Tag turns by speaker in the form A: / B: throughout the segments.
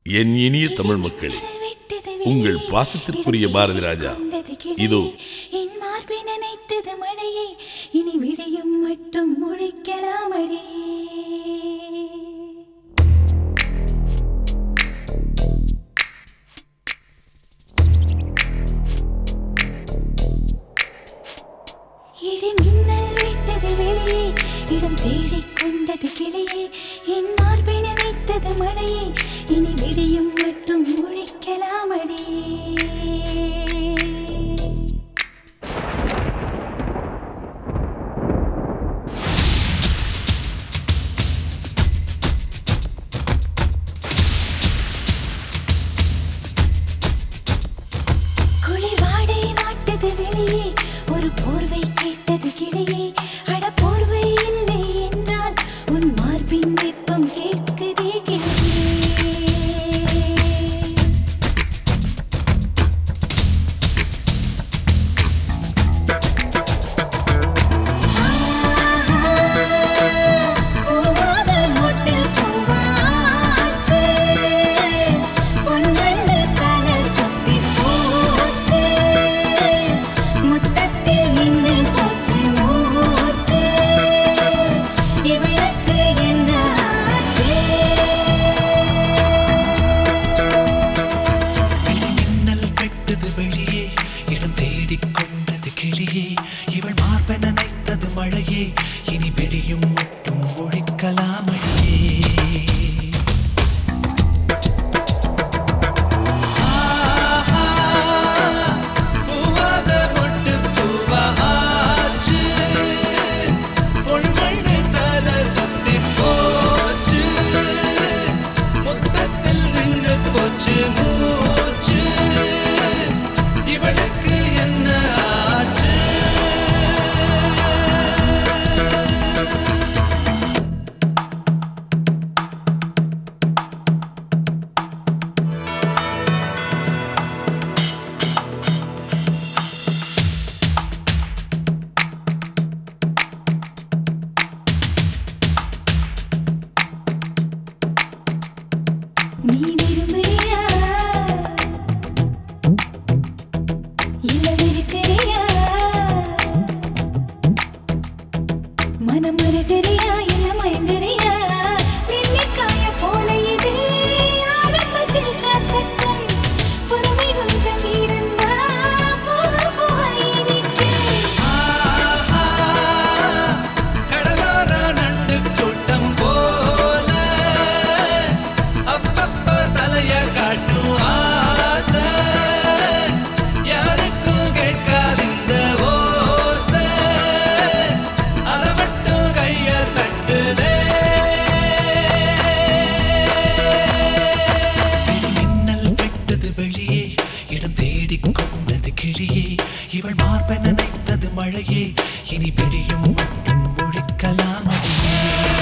A: என் இனிய தமிழ் மக்களே உங்கள் பாசத்திற்குரிய பாரதி ராஜா இதோ
B: என் மார்பை நினைத்தது மழையே இனி விடியும் மட்டும் முழிக்கலாமடி இடி மின்னல் விட்டது வெளியே இடம் தேடிக் கொண்டது கிளியே என் மார்பை நினைத்தது மழையே இனி விடியும் மட்டும் முழிக்கலாமடி குளிர்வாடை வாட்டது வெளியே ஒரு போர்வை கேட்டது கிளியே அட போர்வை இல்லை என்றால் உன் மார்பின் வெப்பம் கேட்குதே கிளியே போகாத மொட்டில் பூவாச்சு. பொன்வண்டு தலை சுத்திப் போச்சு. முத்தத்தில் நின்னு போச்சு மூச்சு. இவளுக்கு என்ன ஆச்சு
C: மின்னல் வெட்டது வெளியே இடம் தேடிக் கொண்டது கிளியே இவள் மார்ப நினைத்தது மழையே இனி வெடியும் மட்டும் ஒழிக்கலாம் அடியே ஆஹா, பூவாத மொட்டு பூவா ஆச்சு. பொன்வண்டு தலை சுத்திப் போச்சு. முத்தத்தில் நின்று போச்சு மூச்சு இவனுக்கு என்ன ஆச்சு
B: நீ விரும்புறியா இல்ல வெறுக்கிறியா மனம் மறுகிறியா இல்ல மயங்குறியா நெல்லிக்காய போல இது ஆரம்பத்தில் கசக்கும் பொறுமை கொஞ்சம் இருந்தா போக போக இனிக்கும்
C: ஆஹா, கடலோர நண்டு கூட்டம் போல அப்பப்ப தலைய காட்டும் ஆசை யாருக்கும் கேட்காது இந்த ஓசை அத மட்டும் கைய தட்டுதே மின்னல் வெட்டது வெளியே இடம் தேடிக் கொண்டது கிளியே இவள் மார்ப நினைத்தது மழையே இனி விடியும் மட்டும் ஒழிக்கலாம் அடியே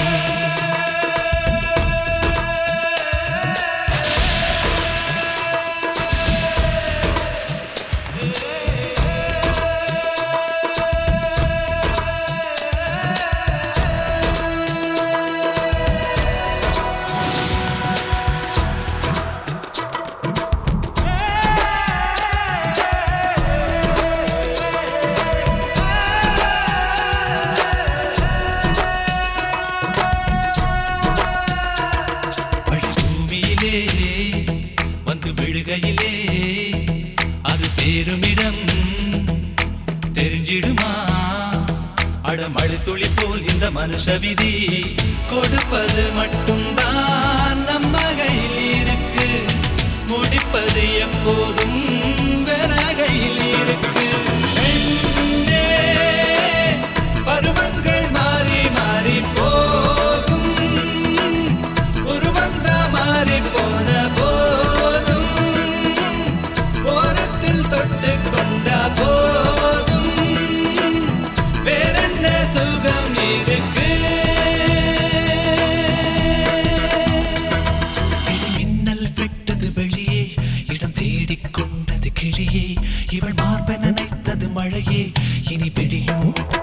C: பழி பூமியிலே வந்து விழுகையிலே அது சேரும் இடம் தெரிஞ்சிடுமா அடமழு துளி போல் இந்த மனுஷ விதி கொடுப்பது மட்டும்தான் நம்ம கையில் இருக்கு முடிப்பது எப்போதும் வேற கையில் இருக்கு பெண்ணே, பருவங்கள் மாறி மாறி போகும் உருவந்தா மாறி போன போதும் ஓரத்தில் தொட்டு கொண்டா போதும் வேறென்ன சுகம் இருக்கு மின்னல் விட்டது வெளியே இடம் தேடிக் கொண்டது கிளியே இவள் மார்ப நினைத்தது மழையே இனி விடியும் மட்டும்